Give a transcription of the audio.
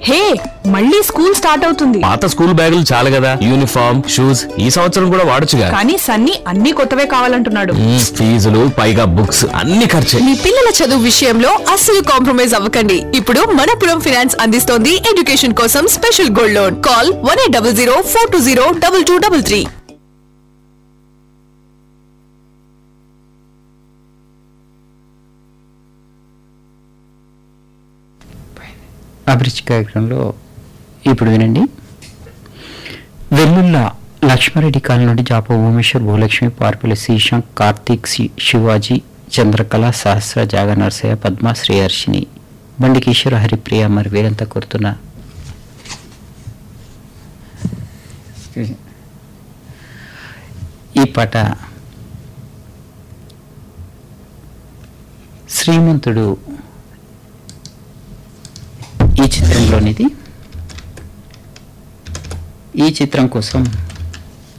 హే మళ్ళీ school start అవుతుంది పాత స్కూల్ బ్యాగులు చాలు కదా యూనిఫామ్ షూస్ ఈ సంవత్సరం కూడా వాడొచ్చుగా కానీ సన్నీ అన్ని కొత్తవే కావాలంటున్నాడు మ్మ్, ఫీజులు పైగా బుక్స్ అన్ని ఖర్చే మీ పిల్లల చదువు విషయంలో అస్సలు కాంప్రమైజ్ అవ్వకండి ఇప్పుడు మనపురం ఫినాన్స్ అందిస్తోంది ఎడ్యుకేషన్ కోసం special gold loan call one eight double zero four two zero double two double three అభిరుచి కార్యక్రమంలో ఇప్పుడు వినండి వెల్లుల్ల లక్ష్మారెడ్డి కాలనీ నుండి జాప భూమేశ్వర్ భూలక్ష్మి పార్పుల శ్రీశాంక్ కార్తీక్ శి- శివాజీ చంద్రకళ సహస్ర జాగ నరసయ్య పద్మ శ్రేయర్షిని బండి కిషోర్ హరిప్రియ మరి వీరంతా కోరుతున్న ఈ పాట శ్రీమంతుడు ఈ చిత్రంలోనిది ఈ చిత్రం కోసం